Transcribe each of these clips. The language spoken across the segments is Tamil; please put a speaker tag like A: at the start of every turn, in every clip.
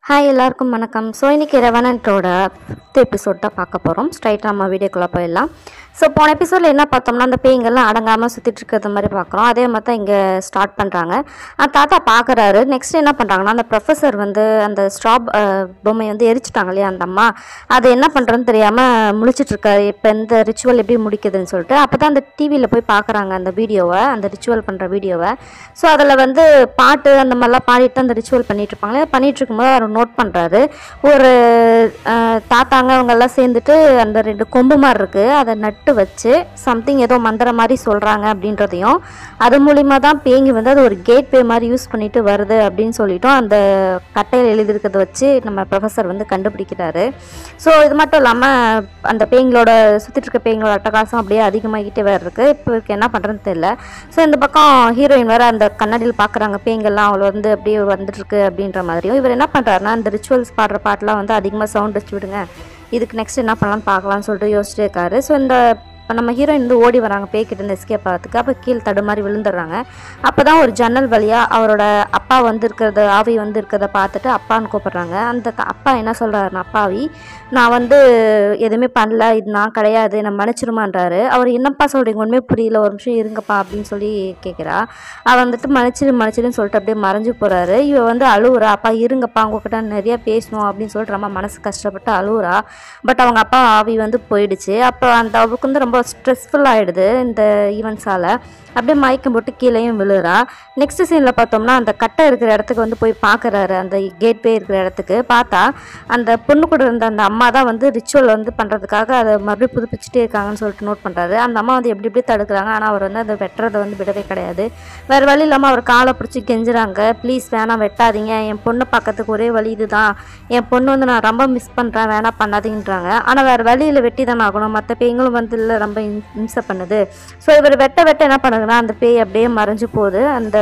A: ஹாய் எல்லாருக்கும் வணக்கம் ஸோ இன்றைக்கி ரெவனண்ட்டோட ஃபிஃப்த் எபிசோட் தான் பார்க்க போகிறோம் ஸ்ட்ரைட்டாக நம்ம வீடியோக்குள்ளே போயிடலாம் ஸோ போன எபிசோடில் என்ன பார்த்தோம்னா அந்த பேய்ங்கெல்லாம் அடங்காமல் சுற்றிட்டு இருக்கிறது மாதிரி பார்க்குறோம் அதே மாதிரி தான் இங்கே ஸ்டார்ட் பண்ணுறாங்க அந்த தாத்தா பார்க்குறாரு நெக்ஸ்ட் என்ன பண்ணுறாங்கன்னா அந்த ப்ரொஃபஸர் வந்து அந்த ஸ்டாப் பொம்மையை வந்து எரிச்சிட்டாங்க இல்லையா அந்த அம்மா அது என்ன பண்ணுறதுன்னு தெரியாமல் முழிச்சிட்டு இருக்காரு இப்போ இந்த ரிச்சுவல் எப்படி முடிக்குதுன்னு சொல்லிட்டு அப்போ தான் அந்த டிவியில் போய் பார்க்குறாங்க அந்த வீடியோவை அந்த ரிச்சுவல் பண்ணுற வீடியோவை ஸோ அதில் வந்து பாட்டு அந்த மாதிரிலாம் பாடிட்டு அந்த ரிச்சுவல் பண்ணிட்டு இருப்பாங்களே பண்ணிட்டு இருக்கும்போது அவர் நோட் பண்ணுறாரு ஒரு அஹ், தாத்தாங்க அவங்கெல்லாம் சேர்ந்துட்டு அந்த ரெண்டு கொம்பு மாதிரி இருக்குது அதை நட்டு வச்சு சம்திங் ஏதோ மந்திரம் மாதிரி சொல்கிறாங்க அப்படின்றதையும் அது மூலிமா தான் பேங்கி வந்து அது ஒரு கேட் வே மாதிரி யூஸ் பண்ணிட்டு வருது அப்படின்னு சொல்லிட்டும் அந்த கட்டையில் எழுதியிருக்கிறத வச்சு நம்ம ப்ரொஃபஸர் வந்து கண்டுபிடிக்கிறாரு ஸோ இது மட்டும் இல்லாமல் அந்த பேய்களோட சுற்றிட்டு இருக்க பேய்களோட அட்டகாசம் அப்படியே அதிகமாகிட்டே வேறு இருக்குது இப்போ இவருக்கு என்ன பண்ணுறதுன்னு தெரியல ஸோ இந்த பக்கம் ஹீரோயின் வேறு அந்த கண்ணாடியில் பார்க்குறாங்க பேய்ங்கெல்லாம் அவளை வந்து அப்படியே வந்துட்டு இருக்கு அப்படின்ற மாதிரியும் இவர் என்ன பண்ணுறாருன்னா இந்த ரிச்சுவல்ஸ் பாடுற பாட்டெலாம் வந்து அதிகமாக சவுண்ட் வச்சு விடுங்க இதுக்கு நெக்ஸ்ட் என்ன பண்ணலாம்னு பார்க்கலாம்னு சொல்லிட்டு யோசிச்சிட்டே இருக்காரு ஸோ இந்த இப்போ நம்ம ஹீரோயின் வந்து ஓடி வராங்க பேய்கிட்ட இருந்து எஸ்கேப் ஆகிறதுக்கு அப்போ கீழே தடுமாறி விழுந்துடுறாங்க அப்போ தான் ஒரு ஜன்னல் வழியாக அவரோட அப்பா வந்து இருக்கிறத ஆவி வந்து இருக்கிறத பார்த்துட்டு அப்பான்னு கூப்பிடுறாங்க அந்த க- அப்பா என்ன சொல்கிறாருன்னா அப்பாவி நான் வந்து எதுவுமே பண்ணல இது நான் கிடையாது நான் மன்னிச்சிருமான்றாரு அவர் என்னப்பா சொல்கிறீங்க ஒன்றுமே புரியல ஒரு நிமிஷம் இருங்கப்பா அப்படின்னு சொல்லி கேட்குறா அவன் வந்துட்டு மன்னிச்சிரு மன்னிச்சிருன்னு சொல்லிட்டு அப்படியே மறைஞ்சு போகிறாரு இவ வந்து அழுவுறா அப்பா இருங்கப்பா உங்ககிட்ட நிறைய பேசணும் அப்படின்னு சொல்லிட்டு ரொம்ப மனசு கஷ்டப்பட்டு அழுவுறா பட் அவங்க அப்பா ஆவி வந்து போயிடுச்சு அப்போ அந்த அவளுக்கு வந்து ரொம்ப ஸ்ட்ரெஸ்ஃபுல் ஆகிடுது இந்த ஈவெண்ட்ஸால் அப்படியே மயக்கம் போட்டு கீழேயும் விழுறா நெக்ஸ்ட் சீனில் பார்த்தோம்னா அந்த கட்டை இருக்கிற இடத்துக்கு வந்து போய் பார்க்குறாரு அந்த கேட்வே இருக்கிற இடத்துக்கு பார்த்தா அந்த பொண்ணு கூட இருந்த அந்த அம்மா தான் வந்து ரிச்சுவல் வந்து பண்ணுறதுக்காக அதை மறுபடியும் புதுப்பிச்சுட்டே இருக்காங்கன்னு சொல்லிட்டு நோட் பண்ணுறாரு அந்த அம்மா வந்து எப்படி எப்படி தடுக்கிறாங்க ஆனால் அவர் வந்து அதை வெட்டுறதை வந்து விடவே கிடையாது வேறு வழி இல்லாமல் அவர் காலை பிடிச்சி கெஞ்சுறாங்க ப்ளீஸ் வேணாம் வெட்டாதீங்க என் பொண்ணை பார்க்கறதுக்கு ஒரே வழி இதுதான் என் பொண்ணு வந்து நான் ரொம்ப மிஸ் பண்ணுறேன் வேணாம் பண்ணாதீங்கன்றாங்க ஆனால் வேறு வழியில் வெட்டி தானே ஆகணும் மற்ற பேய்களும் வந்து இல்லை ரொம்ப இம்- இம்சை பண்ணுது ஸோ இவர் வெட்ட வெட்ட என்ன பண்ணுங்கன்னா அந்த பேய் அப்படியே மறைஞ்சு போகுது அந்த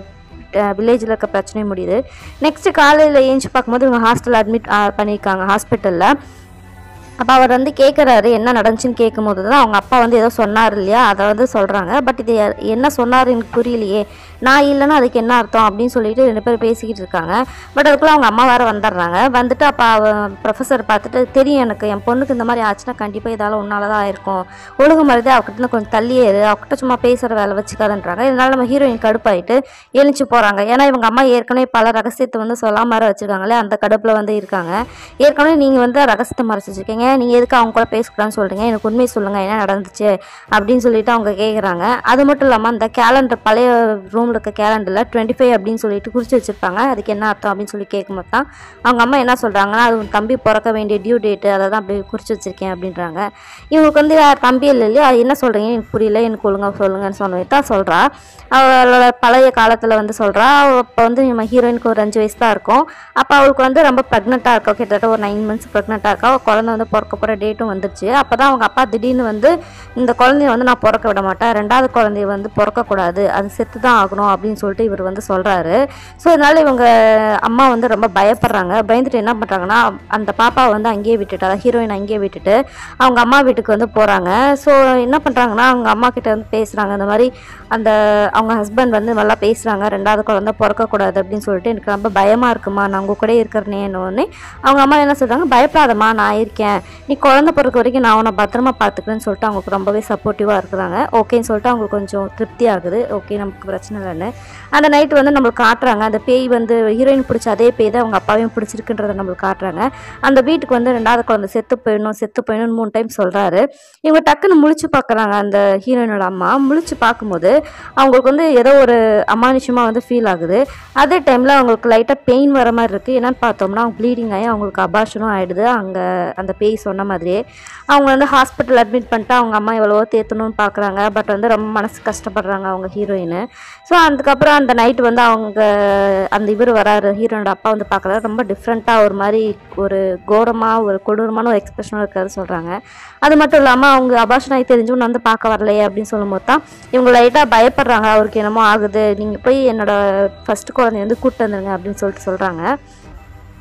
A: வில்லேஜில் இருக்க பிரச்சனை முடியுது நெக்ஸ்ட்டு காலையில் ஏஞ்சி பார்க்கும்போது இவங்க ஹாஸ்டல் அட்மிட் பண்ணியிருக்காங்க ஹாஸ்பிட்டலில் அப்போ அவர் வந்து கேட்குறாரு என்ன நடந்துச்சுன்னு கேட்கும்போது தான் அவங்க அப்பா வந்து ஏதோ சொன்னார் இல்லையா அதை வந்து சொல்கிறாங்க பட் இது யா- என்ன சொன்னார் எனக்கு புரியலையே நான் இல்லைன்னா அதுக்கு என்ன அர்த்தம் அப்படின்னு சொல்லிட்டு ரெண்டு பேரும் பேசிக்கிட்டு இருக்காங்க பட் அதுக்குள்ளே அவங்க அம்மா வேறு வந்துடுறாங்க வந்துட்டு அப்போ அவன் ப்ரொஃபஸர் பார்த்துட்டு தெரியும் எனக்கு என் பொண்ணுக்கு இந்த மாதிரி ஆச்சுன்னா கண்டிப்பாக இதால் உன்னால தான் ஆயிருக்கும் ஒழுங்கு மருதே அவகிட்ட இருந்து கொஞ்சம் தள்ளியே இரு அவகிட்ட சும்மா பேசுகிற வேலை வச்சுக்காதுன்றாங்க இதனால நம்ம ஹீரோயின் கடுப்பாயிட்டு எழுந்து போகிறாங்க ஏன்னா இவங்க அம்மா ஏற்கனவே பல ரகசியத்தை வந்து சொல்லாம வேற வச்சுருக்காங்களே அந்த கடுப்பில் வந்து இருக்காங்க ஏற்கனவே நீங்கள் வந்து ரகசியத்தை மறைச்சு வச்சுருக்கீங்க நீங்கள் எதுக்கு அவங்க கூட பேசக்கூடாதுன்னு சொல்கிறீங்க எனக்கு உண்மையை சொல்லுங்கள் என்ன நடந்துச்சு அப்படின்னு சொல்லிட்டு அவங்க கேட்குறாங்க அது மட்டும் இல்லாமல் அந்த கேலண்டர் பழைய ரூமில் இருக்க கேலண்டரில் டுவெண்ட்டி ஃபைவ் அப்படின்னு சொல்லிட்டு குறித்து வச்சுருப்பாங்க அதுக்கு என்ன அர்த்தம் அப்படின்னு சொல்லி கேட்கும்போது தான் அவங்க அம்மா என்ன சொல்கிறாங்கன்னா அது உன் தம்பி பிறக்க வேண்டிய டியூ டேட்டு அதை தான் அப்படியே குறித்து வச்சுருக்கேன் அப்படின்றாங்க இவங்களுக்கு வந்து யார் தம்பி இல்லை இல்லையா அது என்ன சொல்கிறீங்க எனக்கு புரியல எனக்கு ஒழுங்காக சொல்லுங்கன்னு சொன்னது தான் சொல்கிறா அவளோட பழைய காலத்தில் வந்து சொல்கிறா அப்போ வந்து நம்ம ஹீரோயினுக்கு ஒரு அஞ்சு வயசு தான் இருக்கும் அப்போ அவளுக்கு வந்து ரொம்ப ப்ரெக்னெண்ட்டாக இருக்கா கிட்டத்தட்ட ஒரு நைன் மந்த்ஸ் ப்ரெக்னெண்ட்டாக இருக்கா அவள் குழந்தை வந்து பிறக்க போகிற டேட்டும் வந்துருச்சு அப்போ தான் அவங்க அப்பா திடீர்னு வந்து இந்த குழந்தைய வந்து நான் பிறக்க விட மாட்டேன் ரெண்டாவது குழந்தைய வந்து பிறக்கக்கூடாது அது செத்து தான் ஆகணும் அப்படின்னு சொல்லிட்டு இவர் வந்து சொல்கிறாரு ஸோ இதனால இவங்க அம்மா வந்து ரொம்ப பயப்படுறாங்க பயந்துட்டு என்ன பண்ணுறாங்கன்னா அந்த பாப்பாவை வந்து அங்கேயே விட்டுட்டு அதாவது ஹீரோயின் அங்கேயே விட்டுட்டு அவங்க அம்மா வீட்டுக்கு வந்து போகிறாங்க ஸோ என்ன பண்ணுறாங்கன்னா அவங்க அம்மா கிட்ட வந்து பேசுகிறாங்க இந்த மாதிரி அந்த அவங்க ஹஸ்பண்ட் வந்து நல்லா பேசுகிறாங்க ரெண்டாவது குழந்தை பிறக்கக்கூடாது அப்படின்னு சொல்லிட்டு எனக்கு ரொம்ப பயமாக இருக்குமா நான் உங்கள் கூட இருக்கிறனேன்னு அவங்க அம்மா என்ன சொல்கிறாங்க பயப்படாதம்மா நான் இருக்கேன் நீ குழந்தை பிறக்க வரைக்கும் நான் உன்னை பத்திரமா பார்த்துக்கிறேன்னு சொல்லிட்டு அவங்களுக்கு ரொம்பவே சப்போர்ட்டிவாக இருக்கிறாங்க ஓகேன்னு சொல்லிட்டு அவங்களுக்கு கொஞ்சம் திருப்தி ஆகுது ஓகே நமக்கு பிரச்சனை இல்லைன்னு அந்த நைட் வந்து நம்மளுக்கு காட்டுறாங்க அந்த பேய் வந்து ஹீரோயின் பிடிச்ச அதே பேய் தான் அவங்க அப்பாவையும் பிடிச்சிருக்குன்றதை நம்மளுக்கு காட்டுறாங்க அந்த வீட்டுக்கு வந்து ரெண்டாவது குழந்தை செத்து போயிடணும் செத்து போயிடணும்னு மூணு டைம் சொல்கிறாரு இவங்க டக்குன்னு முழிச்சு பார்க்குறாங்க அந்த ஹீரோயினோட அம்மா முழிச்சு பார்க்கும்போது அவங்களுக்கு வந்து ஏதோ ஒரு அமானுஷமாக வந்து ஃபீல் ஆகுது அதே டைமில் அவங்களுக்கு லைட்டாக பெயின் வர மாதிரி இருக்குது என்னன்னு பார்த்தோம்னா அவங்க ப்ளீடிங் ஆகி அவங்களுக்கு அபாஷனும் ஆகிடுது அங்கே அந்த பேய் சொன்ன மாதிரியே அவங்க வந்து ஹாஸ்பிட்டல் அட்மிட் பண்ணிட்டு அவங்க அம்மா எவ்வளவோ தேத்தணும்னு பார்க்குறாங்க பட் வந்து ரொம்ப மனசு கஷ்டப்படுறாங்க அவங்க ஹீரோயின் ஸோ அதுக்கப்புறம் அந்த நைட் வந்து அவங்க அந்த இவர் வராரு ஹீரோனோட அப்பா வந்து பார்க்குறாரு ரொம்ப டிஃப்ரெண்ட்டாக ஒரு மாதிரி ஒரு கோரமாக ஒரு கொடூரமான ஒரு எக்ஸ்பிரஷனாக இருக்காது சொல்கிறாங்க அது மட்டும் இல்லாமல் அவங்க அபாஷன் ஆகி தெரிஞ்சும் வந்து பார்க்க வரலையே அப்படின்னு சொல்லும்போது தான் இவங்க லைட்டாக பயப்படுறாங்க அவருக்கு என்னமோ ஆகுது நீங்கள் போய் என்னோட ஃபர்ஸ்ட் குழந்தைய வந்து கூப்பிட்டு வந்துருங்க அப்படின்னு சொல்லிட்டு சொல்கிறாங்க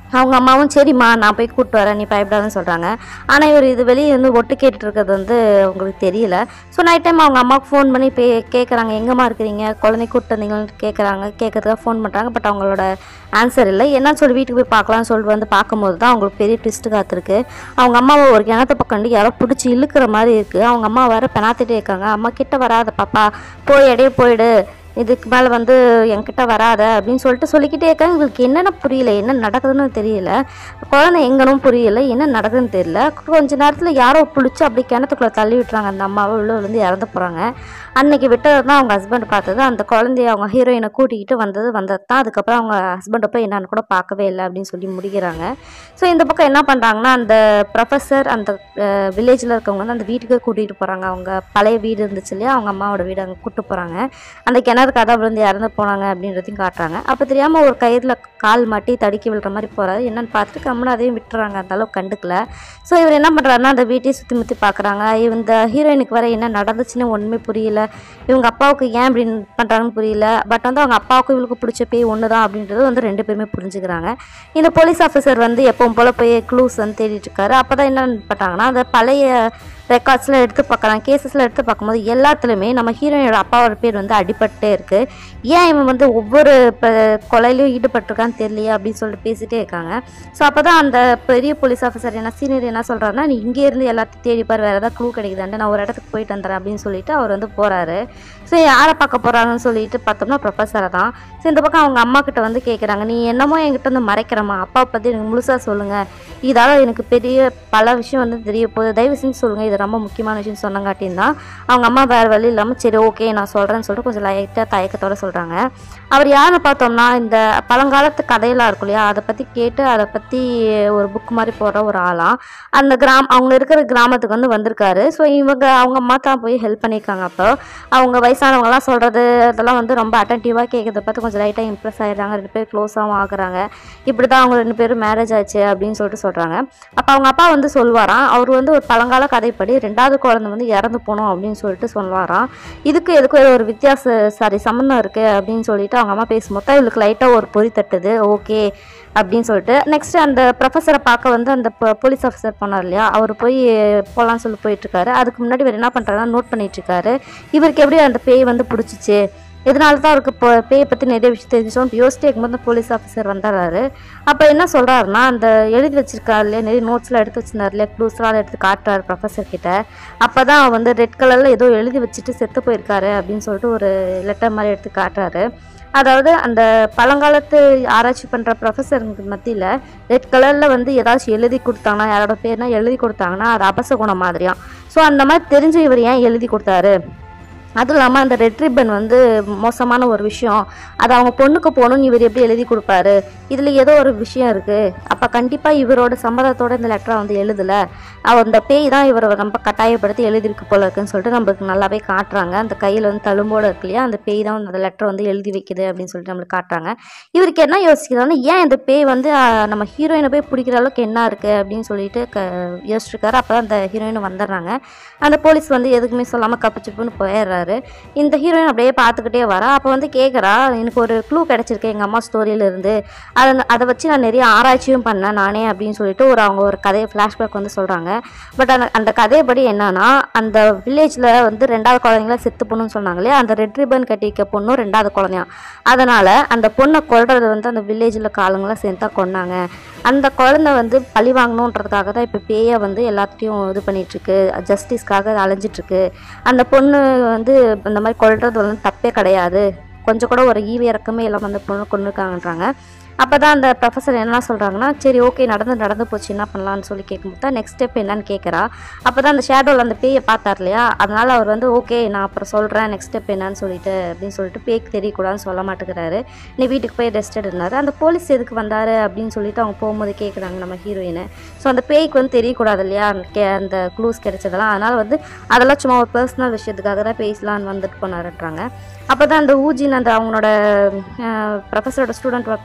A: அவங்க அம்மாவும் சரிம்மா நான் போய் கூப்பிட்டு வரேன் நீ பயப்படாதுன்னு சொல்கிறாங்க ஆனால் இவர் இது வெளியே வந்து ஒட்டு கேட்டுட்டு இருக்கிறது வந்து அவங்களுக்கு தெரியல ஸோ நைட் டைம் அவங்க அம்மாவுக்கு ஃபோன் பண்ணி பே கேட்குறாங்க எங்கம்மா இருக்கிறீங்க குழந்தை கூப்பிட்டு வந்தீங்கன்னு கேட்குறாங்க கேட்கறதுக்காக ஃபோன் பண்ணுறாங்க பட் அவங்களோட ஆன்சர் இல்லை என்னன்னு சொல்லி வீட்டுக்கு போய் பார்க்கலாம்னு சொல்லிட்டு வந்து பார்க்கும்போது தான் அவங்களுக்கு பெரிய ட்விஸ்ட்டு காத்திருக்கு அவங்க அம்மாவை ஒரு கிணத்த பக்கம் யாரோ பிடிச்சி இழுக்கிற மாதிரி இருக்குது அவங்க அம்மா வேற பெணாத்திட்டே இருக்காங்க அம்மா கிட்ட வராத பாப்பா போய் இடையே போயிடு இதுக்கு மேலே வந்து என்கிட்ட வராத அப்படின்னு சொல்லிட்டு சொல்லிக்கிட்டே இருக்காங்க இவங்களுக்கு என்னென்ன புரியல என்ன நடக்குதுன்னு தெரியல குழந்தை எங்கனும் புரியல என்ன நடக்குதுன்னு தெரியல கொஞ்ச நேரத்தில் யாரோ பிடிச்சி அப்படி கிணத்துக்குள்ளே தள்ளி விட்டுறாங்க அந்த அம்மாவை உள்ள விழுந்து இறந்து போகிறாங்க அன்னைக்கு விட்டது தான் அவங்க ஹஸ்பண்ட் பார்த்தது அந்த குழந்தைய அவங்க ஹீரோயினை கூட்டிக்கிட்டு வந்தது வந்தது தான் அதுக்கப்புறம் அவங்க ஹஸ்பண்டை போய் என்னன்னு கூட பார்க்கவே இல்லை அப்படின்னு சொல்லி முடிக்கிறாங்க ஸோ இந்த பக்கம் என்ன பண்ணுறாங்கன்னா அந்த ப்ரொஃபஸர் அந்த வில்லேஜில் இருக்கவங்க வந்து அந்த வீட்டுக்கு கூட்டிகிட்டு போகிறாங்க அவங்க பழைய வீடு இருந்துச்சு இல்லையா அவங்க அம்மாவோட வீடு அங்கே கூட்டு போகிறாங்க அந்த கிணறு கதை விழுந்து இறந்து போனாங்க அப்படின்றதையும் காட்டுறாங்க அப்போ தெரியாமல் ஒரு கயிறில் கால் மாட்டி தடுக்கி விழுற மாதிரி போகிறாரு என்னன்னு பார்த்துட்டு கம்முன்னு அதையும் விட்டுறாங்க அந்த அளவுக்கு கண்டுக்கல ஸோ இவர் என்ன பண்ணுறாருன்னா அந்த வீட்டையே சுற்றி முற்றி பார்க்குறாங்க இந்த ஹீரோயினுக்கு வர என்ன நடந்துச்சுன்னு ஒன்றுமே புரியல இவங்க அப்பாவுக்கு ஏன் இப்படி பண்ணுறாங்கன்னு புரியல பட் வந்து அவங்க அப்பாவுக்கும் இவளுக்கு பிடிச்ச பேய் ஒன்று தான் அப்படின்றது வந்து ரெண்டு பேருமே புரிஞ்சுக்கிறாங்க இந்த போலீஸ் ஆஃபீஸர் வந்து எப்பவும் போல் போய் க்ளூஸ் வந்து தேடிட்டு இருக்காரு அப்போ தான் என்ன பண்ணிட்டாங்கன்னா அந்த பழைய ரெக்கார்ட்ஸில் எடுத்து பார்க்குறாங்க கேசஸில் எடுத்து பார்க்கும்போது எல்லாத்துலேயுமே நம்ம ஹீரோயினோட அப்பாவோட பேர் வந்து அடிபட்டே இருக்குது ஏன் இவன் வந்து ஒவ்வொரு ப- கொலையிலையும் ஈடுபட்டிருக்கான்னு தெரியலையே அப்படின்னு சொல்லிட்டு பேசிட்டே இருக்காங்க ஸோ அப்போ தான் அந்த பெரிய போலீஸ் ஆஃபீஸர் என்ன சீனியர் என்ன சொல்கிறாருன்னா நீ இங்கே இருந்து எல்லாத்தையும் தேடி பாரு வேறு ஏதாவது க்ளூ கிடைக்குதான்ட்டு நான் ஒரு இடத்துக்கு போயிட்டு வந்துடுறேன் அப்படின்னு சொல்லிட்டு அவர் வந்து போகிறாரு ஸோ யாரை பார்க்க போகிறாங்கன்னு சொல்லிட்டு பார்த்தோம்னா ப்ரொஃபஸரை தான் ஸோ இந்த பக்கம் அவங்க அம்மா கிட்ட வந்து கேட்குறாங்க நீ என்னமோ என்கிட்ட வந்து மறைக்கிறம்மா அப்பாவை பற்றி எனக்கு முழுசாக சொல்லுங்கள் இதால் எனக்கு பெரிய பல விஷயம் வந்து தெரிய போகுது தயவு செஞ்சு சொல்லுங்கள் இது ரொம்ப முக்கியமான விஷயம் சொன்னங்காட்டியும் தான் அவங்க அம்மா வேறு வழி இல்லாமல் சரி ஓகே நான் சொல்கிறேன்னு சொல்லிட்டு கொஞ்சம் லைட்டாக தயக்கத்தோட சொல்கிறாங்க அவர் யாருன்னு பார்த்தோம்னா இந்த பழங்காலத்து கதையெல்லாம் இருக்கும் இல்லையா அதை பற்றி கேட்டு அதை பற்றி ஒரு புக் மாதிரி போடுற ஒரு ஆளாம் அந்த கிராம் அவங்க இருக்கிற கிராமத்துக்கு வந்து வந்திருக்காரு ஸோ இவங்க அவங்க அம்மா தான் போய் ஹெல்ப் பண்ணியிருக்காங்க அப்போ அவங்க வயசானவங்கலாம் சொல்கிறது அதெல்லாம் வந்து ரொம்ப அட்டன்டிவாக கேட்குறத பார்த்து கொஞ்சம் லைட்டாக இம்ப்ரெஸ் ஆகிடுறாங்க ரெண்டு பேரும் க்ளோஸாகவும் ஆகுறாங்க இப்படி தான் அவங்க ரெண்டு பேரும் மேரேஜ் ஆச்சு அப்படின்னு சொல்லிட்டு சொல்கிறாங்க அப்போ அவங்க அப்பா வந்து சொல்வாராம் அவர் வந்து ஒரு பழங்கால கதைப்படி ரெண்டாவது குழந்தை வந்து இறந்து போகணும் அப்படின்னு சொல்லிட்டு சொல்வாராம் இதுக்கு எதுக்கும் ஏதோ ஒரு வித்தியாச சாரி சம்மந்தம் இருக்குது அப்படின்னு சொல்லிட்டு அவங்க அம்மா பேசும்போது தான் இவளுக்கு லைட்டாக ஒரு பொறி தட்டுது ஓகே அப்படின்னு சொல்லிட்டு நெக்ஸ்ட் அந்த ப்ரொஃபஸரை பார்க்க வந்து அந்த போலீஸ் ஆஃபீஸர் போனார் இல்லையா அவர் போய் போகலான்னு சொல்லி போயிட்டுருக்காரு அதுக்கு முன்னாடி இவர் என்ன பண்ணுறாருன்னா நோட் பண்ணிட்டு இருக்காரு இவருக்கு எப்படி அந்த பேய் வந்து பிடிச்சிச்சு இதனால தான் அவருக்கு இப்போ பேயை பற்றி நிறைய விஷயம் தெரிஞ்சிச்சோன்னு யோசிச்சு இருக்கும்போது போலீஸ் ஆஃபீஸர் வந்துடுறாரு அப்போ என்ன சொல்கிறாருன்னா அந்த எழுதி வச்சிருக்காரு இல்லையா நிறைய நோட்ஸ்லாம் எடுத்து வச்சிருந்தாரு இல்லையா க்ளூஸ்லாம் அதை எடுத்து காட்டுறாரு ப்ரொஃபஸர் கிட்ட அப்போ தான் வந்து ரெட் கலரில் ஏதோ எழுதி வச்சுட்டு செத்து போயிருக்காரு அப்படின்னு சொல்லிட்டு ஒரு லெட்டர் மாதிரி எடுத்து காட்டுறாரு அதாவது அந்த பழங்காலத்து ஆராய்ச்சி பண்ணுற ப்ரொஃபஸருக்கு மத்தியில் ரெட் கலரில் வந்து ஏதாச்சும் எழுதி கொடுத்தாங்கன்னா யாரோட பேர்னா எழுதி கொடுத்தாங்கன்னா அது அபசகுணம் மாதிரியாம் ஸோ அந்த மாதிரி தெரிஞ்சு இவர் ஏன் எழுதி கொடுத்தாரு அதுவும் இல்லாமல் அந்த ரெட் ரிப்பன் வந்து மோசமான ஒரு விஷயம் அது அவங்க பொண்ணுக்கு போகணும்னு இவர் எப்படி எழுதி கொடுப்பாரு இதில் ஏதோ ஒரு விஷயம் இருக்குது அப்போ கண்டிப்பாக இவரோட சம்மதத்தோட இந்த லெட்டரை வந்து எழுதலை அவர் அந்த பேய் தான் இவரை ரொம்ப கட்டாயப்படுத்தி எழுதியிருக்கு போல இருக்குன்னு சொல்லிட்டு நம்மளுக்கு நல்லாவே காட்டுறாங்க அந்த கையில் வந்து தழும்போட இருக்கு இல்லையா அந்த பேய் தான் அந்த லெட்டர் வந்து எழுதி வைக்குது அப்படின்னு சொல்லிட்டு நம்மளுக்கு காட்டுறாங்க இவருக்கு என்ன யோசிக்கிறாருன்னா ஏன் இந்த பேய் வந்து ஆஹ், நம்ம ஹீரோயினை போய் பிடிக்கிற அளவுக்கு என்ன இருக்குது அப்படின்னு சொல்லிட்டு க யோசிச்சிருக்காரு அப்போ தான் அந்த ஹீரோயின் வந்துடுறாங்க அந்த போலீஸ் வந்து எதுக்குமே சொல்லாமல் கப்பிச்சுப்புன்னு போயிடுறாரு இந்த ஹீரோயின் அப்படியே பார்த்துக்கிட்டே வரா அப்போ வந்து கேட்குறா எனக்கு ஒரு க்ளூ கிடச்சிருக்கு எங்கள் அம்மா ஸ்டோரியில இருந்து அதை அதை வச்சு நான் நிறைய ஆராய்ச்சியும் பண்ணேன் நானே அப்படின்னு சொல்லிட்டு ஒரு அவங்க ஒரு கதையை ஃப்ளாஷ்பேக் வந்து சொல்கிறாங்க பட் அந்த அந்த கதைப்படி என்னன்னா அந்த வில்லேஜில் வந்து ரெண்டாவது குழந்தைங்கள செத்து பொண்ணுன்னு சொன்னாங்க இல்லையா அந்த ரெட் ரிப்பன் கட்டிக்க பொண்ணும் ரெண்டாவது குழந்தையாம் அதனால் அந்த பொண்ணை கொல்றது வந்து அந்த வில்லேஜில் காலங்களாம் சேர்ந்து தான் கொன்னாங்க அந்த குழந்தை வந்து பழி வாங்கணுன்றதுக்காக தான் இப்போ பேயை வந்து எல்லாத்தையும் இது பண்ணிகிட்ருக்கு ஜஸ்டிஸ்க்காக அலைஞ்சிட்ருக்கு அந்த பொண்ணு வந்து இந்த மாதிரி கொல்றது வந்து தப்பே கிடையாது கொஞ்சம் கூட ஒரு ஈவி இறக்கமே இல்லாமல் அந்த பொண்ணு கொண்டுருக்காங்கன்றாங்க அப்போ தான் அந்த ப்ரொஃபஸர் என்ன சொல்கிறாங்கன்னா சரி ஓகே நடந்து நடந்து போச்சு என்ன பண்ணலாம்னு சொல்லி கேட்கும்போது தான் நெக்ஸ்ட் ஸ்டெப் என்னன்னு கேட்குறா அப்போ தான் அந்த ஷேடோவில் அந்த பேயை பார்த்தார் இல்லையா அதனால் அவர் வந்து ஓகே நான் அப்புறம் சொல்கிறேன் நெக்ஸ்ட் ஸ்டெப் என்னன்னு சொல்லிட்டு அப்படின்னு சொல்லிட்டு பேய்க்கு தெரியக்கூடாதுன்னு சொல்ல மாட்டேங்கிறாரு நீ வீட்டுக்கு போய் ரெஸ்ட் எடுனாரு அந்த போலீஸ் எதுக்கு வந்தாரு அப்படின்னு சொல்லிட்டு அவங்க போகும்போது கேட்குறாங்க நம்ம ஹீரோயினை ஸோ அந்த பேய்க்கு வந்து தெரியக்கூடாது இல்லையா கே அந்த க்ளூஸ் கிடைச்சதெல்லாம் அதனால் வந்து அதெல்லாம் சும்மா ஒரு பர்சனல் விஷயத்துக்காக தான் பேசலான்னு வந்துட்டு போனாருன்றாங்க அப்போ தான் அந்த ஊஜின் அந்த அவங்களோட ப்ரொஃபஸரோட ஸ்டூடெண்ட் ஒருத்தர் இருப்பாள்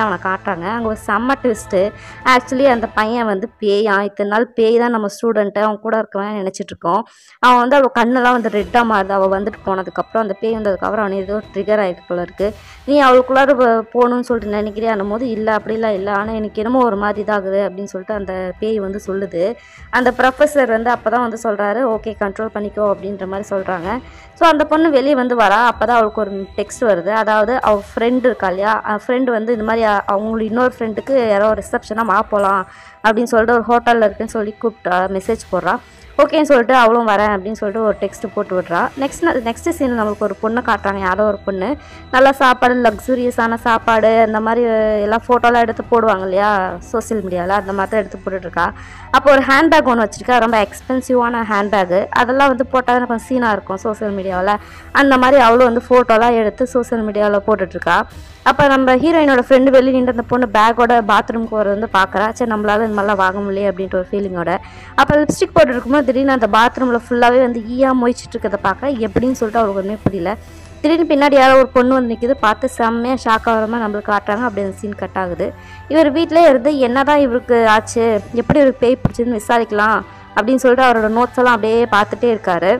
A: அவனை காட்டுறாங்க அங்கே ஒரு செம்ம ட்விஸ்ட்டு ஆக்சுவலி அந்த பையன் வந்து பேயா இத்தனை நாள் பேய் தான் நம்ம ஸ்டூடெண்ட்டு அவன் கூட இருக்கவன் நினச்சிட்டு இருக்கோம் அவன் வந்து அவள் கண்ணெல்லாம் வந்து ரெட்டாக மாறுது அவள் வந்துட்டு போனதுக்கப்புறம் அந்த பேய் வந்ததுக்கப்புறம் அவன் ஏதோ ட்ரிகர் ஆகிருக்கு போல இருக்கு நீ அவளுக்குள்ளார போ- போகணும்னு சொல்லிட்டு நினைக்கிறியான்னும் போது இல்லை அப்படிலாம் இல்லை ஆனால் எனக்கு என்னமோ ஒரு மாதிரி இதாகுது அப்படின்னு சொல்லிட்டு அந்த பேய் வந்து சொல்லுது அந்த ப்ரொஃபஸர் வந்து அப்போ தான் வந்து சொல்கிறாரு ஓகே கண்ட்ரோல் பண்ணிக்கோ அப்படின்ற மாதிரி சொல்கிறாங்க ஸோ அந்த பொண்ணு வெளியே வந்து வரா அப்போ தான் அவளுக்கு ஒரு டெக்ஸ்ட் வருது அதாவது அவள் ஃப்ரெண்டு இருக்கா இல்லையா ஃப்ரெண்டு வந்து இந்த மாதிரி அ- அவங்களுக்கு இன்னொரு ஃப்ரெண்டுக்கு யாரோ ரிசப்ஷனாக மா போகலாம் அப்படின்னு சொல்லிட்டு ஒரு ஹோட்டலில் இருக்குன்னு சொல்லி கூப்பிட்டா மெசேஜ் போடுறா ஓகேன்னு சொல்லிட்டு அவளும் வரேன் அப்படின்னு சொல்லிட்டு ஒரு டெக்ஸ்ட் போட்டு விட்றா நெக்ஸ்ட் நெக்ஸ்ட் சீன் நம்மளுக்கு ஒரு பொண்ணை காட்டுறாங்க யாரோ ஒரு பொண்ணு நல்லா சாப்பாடு லக்ஸூரியஸான சாப்பாடு அந்த மாதிரி எல்லாம் ஃபோட்டோலாம் எடுத்து போடுவாங்க இல்லையா சோஷியல் மீடியாவில் அந்த மாதிரி தான் எடுத்து போட்டுட்ருக்கா அப்போ ஒரு ஹேண்ட்பேக் ஒன்று வச்சுருக்கா ரொம்ப எக்ஸ்பென்சிவான ஹேண்ட்பேக்கு அதெல்லாம் வந்து போட்டால் கொஞ்சம் சீனாக இருக்கும் சோஷியல் மீடியாவில் அந்த மாதிரி அவளும் வந்து ஃபோட்டோலாம் எடுத்து சோஷியல் மீடியாவில் போட்டுட்ருக்கா அப்போ நம்ம ஹீரோயினோட ஃப்ரெண்டு வெளியே நின்று அந்த பொண்ணு பேக்கோட பாத்ரூம்க்கு வர வந்து பார்க்குறா சரி நம்மளால இந்த மாதிரிலாம் வாங்க முடியல அப்படின்ற ஒரு ஃபீலிங்கோட அப்போ லிப்ஸ்டிக் போட்டு இருக்கும்போது திடீர்னு அந்த பாத்ரூமில் ஃபுல்லாகவே வந்து ஈயா மொய்ச்சிட்டு இருக்கதை பார்க்க எப்படின்னு சொல்லிட்டு அவளுக்கு ஒன்றுமே புரியல திடீர்னு பின்னாடி யாரோ ஒரு பொண்ணு வந்து நிற்கிது பார்த்து செம்மையாக ஷாக் ஆகிற மாதிரி நம்மளுக்கு காட்டுறாங்க அப்படி அந்த சீன் கட் ஆகுது இவர் வீட்டிலே இருந்து என்னதான் இவருக்கு ஆச்சு எப்படி இவருக்கு பேய் பிடிச்சதுன்னு விசாரிக்கலாம் அப்படின்னு சொல்லிட்டு அவரோட நோட்ஸ் எல்லாம் அப்படியே பார்த்துட்டே இருக்காரு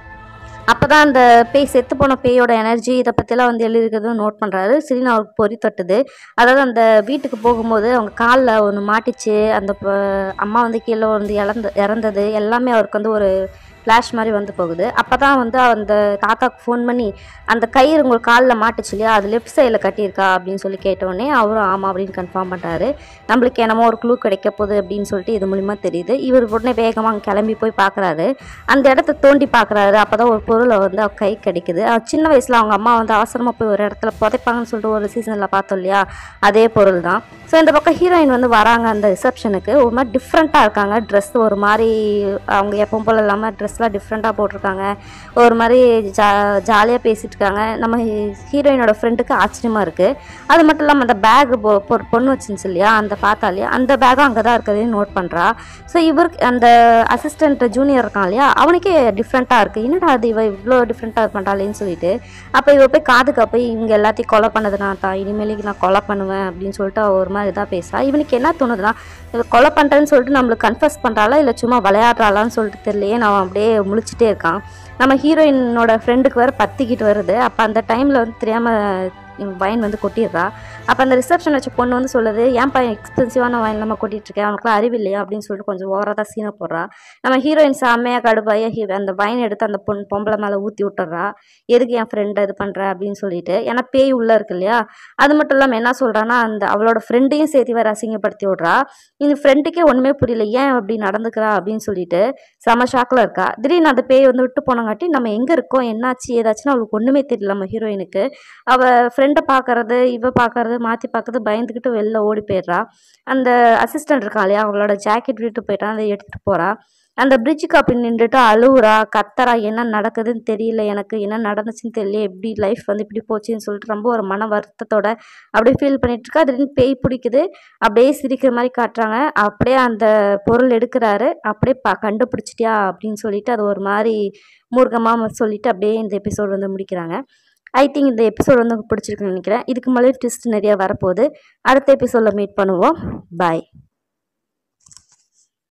A: அப்போ தான் அந்த பேய் செத்து போன பேயோட எனர்ஜி இதை பற்றிலாம் வந்து எழுதிருக்கிறதும் நோட் பண்ணுறாரு சிறின அவருக்கு பொறி தட்டுது அதாவது அந்த வீட்டுக்கு போகும்போது அவங்க காலில் ஒன்று மாட்டிச்சு அந்த ப- அம்மா வந்து கீழே வந்து இறந்து இறந்தது எல்லாமே அவருக்கு வந்து ஒரு ஃப்ளாஷ் மாதிரி வந்து போகுது அப்போ தான் வந்து அந்த தாத்தாக்கு ஃபோன் பண்ணி அந்த கயிறு உங்களுக்கு காலில் மாட்டுச்சு இல்லையா அது லெஃப்ட் சைடில் கட்டியிருக்கா அப்படின்னு சொல்லி கேட்டோடனே அவரும் ஆமாம் அப்படின்னு கன்ஃபார்ம் பண்ணுறாரு நம்மளுக்கு என்னமோ ஒரு க்ளூ கிடைக்க போகுது அப்படின்னு சொல்லிட்டு இது மூலிமா தெரியுது இவர் உடனே வேகமாக அங்கே கிளம்பி போய் பார்க்குறாரு அந்த இடத்த தோண்டி பார்க்குறாரு அப்போ தான் ஒரு பொருளை வந்து அவர் கை கிடைக்குது அவர் சின்ன வயசில் அவங்க அம்மா வந்து அவசரமாக போய் ஒரு இடத்துல புதைப்பாங்கன்னு சொல்லிட்டு ஒரு சீசனில் பார்த்தோம் இல்லையா அதே பொருள் தான் ஸோ இந்த பக்கம் ஹீரோயின் வந்து வராங்க அந்த ரிசப்ஷனுக்கு ஒரு மாதிரி டிஃப்ரெண்ட்டாக இருக்காங்க ட்ரெஸ் ஒரு மாதிரி அவங்க எப்பவும் போல் இல்லாமல் ட்ரெஸ்லாம் டிஃப்ரெண்ட்டாக போட்டிருக்காங்க ஒரு மாதிரி ஜா ஜாலியாக பேசிட்டு இருக்காங்க நம்ம ஹீரோயினோட ஃப்ரெண்டுக்கு ஆச்சரியமாக இருக்குது அது மட்டும் இல்லாமல் அந்த பேக் ஒரு பொண்ணு வச்சுருந்துச்சு இல்லையா அந்த பார்த்தா இல்லையா அந்த பேக்கும் அங்கே தான் இருக்கிறதையும் நோட் பண்ணுறா ஸோ இவருக்கு அந்த அசிஸ்டன்ட் ஜூனியர் இருக்கான் இல்லையா அவனுக்கே டிஃப்ரெண்ட்டாக இருக்குது என்னடா அது இவ இவ்வளோ டிஃப்ரெண்ட்டாக பண்ணுறாளேன்னு சொல்லிட்டு அப்போ இவ போய் காதுக்கு போய் இவங்க எல்லாத்தையும் கொலை பண்ணது நான் தான் இனிமேலுக்கு நான் கொலை பண்ணுவேன் அப்படின்னு சொல்லிட்டு அவ ஒரு மாதிரி இதாக பேசுறா இவனுக்கு என்ன தோணுதுன்னா இவ கொலை பண்ணுறேன்னு சொல்லிட்டு நம்மளுக்கு கன்ஃபஸ் பண்ணுறாளா இல்லை சும்மா விளையாடுறாளான்னு சொல்லிட்டு தெரியலையே நான் அப்படியே முழிச்சிட்டே இருக்கான் நம்ம ஹீரோயினோட ஃப்ரெண்டுக்கு வேறு பத்திக்கிட்டு வருது அப்போ அந்த டைமில் வந்து தெரியாமல் வைன் வந்து கொட்டிடுறா அப்போ அந்த ரிசப்ஷன் வச்ச பொண்ணு வந்து சொல்லுது ஏன்ப்பா எக்ஸ்பென்சிவான வைன் நம்ம கொட்டிட்டு இருக்கேன் அவனுக்குலாம் அறிவில்லையா அப்படின்னு சொல்லிட்டு கொஞ்சம் ஓவராக தான் சீனை போடுறா நம்ம ஹீரோயின் செம்மையாக கடுப்பாய ஹீ அந்த வைன் எடுத்து அந்த பொண்ணு பொம்பளை மேலே ஊற்றி விட்டுறா எதுக்கு என் ஃப்ரெண்டை இது பண்ணுற அப்படின்னு சொல்லிட்டு ஏன்னா பேய் உள்ளே இருக்கு இல்லையா அது மட்டும் இல்லாமல் என்ன சொல்கிறான்னா அந்த அவளோட ஃப்ரெண்டையும் சேர்த்து வேறு அசிங்கப்படுத்தி விட்றா இந்த ஃப்ரெண்டுக்கே ஒன்றுமே புரியல ஏன் அப்படி நடந்துக்கிறா அப்படின்னு சொல்லிட்டு செம ஷாக்கில் இருக்கா திடீர்னு அந்த பேய் வந்து விட்டு போனங்காட்டி நம்ம எங்கே இருக்கோம் என்னாச்சு ஏதாச்சுன்னு அவளுக்கு ஒன்றுமே தெரியல நம்ம ஹீரோயினுக்கு அவள் ஃப்ரெண்டை பார்க்கறது இவ பார்க்கறது மாற்றி பார்க்கறது பயந்துக்கிட்டு வெளில ஓடி போயிடுறா அந்த அசிஸ்டன்ட் இருக்கா இல்லையா அவளோட ஜாக்கெட் விட்டு போயிட்டா அதை எடுத்துகிட்டு போகிறா அந்த பிரிட்ஜுக்கு அப்படி நின்றுட்டு அழுவுறா கத்தரா என்ன நடக்குதுன்னு தெரியல எனக்கு என்ன நடந்துச்சுன்னு தெரியல எப்படி லைஃப் வந்து இப்படி போச்சுன்னு சொல்லிட்டு ரொம்ப ஒரு மன வருத்தத்தோட அப்படியே ஃபீல் பண்ணிட்டு இருக்கா திடீர்னு பேய் பிடிக்குது அப்படியே சிரிக்கிற மாதிரி காட்டுறாங்க அப்படியே அந்த பொருள் எடுக்கிறாரு அப்படியே பா கண்டுபிடிச்சிட்டியா அப்படின்னு சொல்லிட்டு அது ஒரு மாதிரி மூர்க்கமாக சொல்லிட்டு அப்படியே இந்த எபிசோட் வந்து முடிக்கிறாங்க ஐ திங்க் இந்த எபிசோட் வந்து உங்களுக்கு பிடிச்சிருக்குன்னு நினைக்கிறேன் இதுக்கு மேலே ட்விஸ்ட் நிறைய வரப்போகுது அடுத்த எபிசோடில் மீட் பண்ணுவோம் பாய்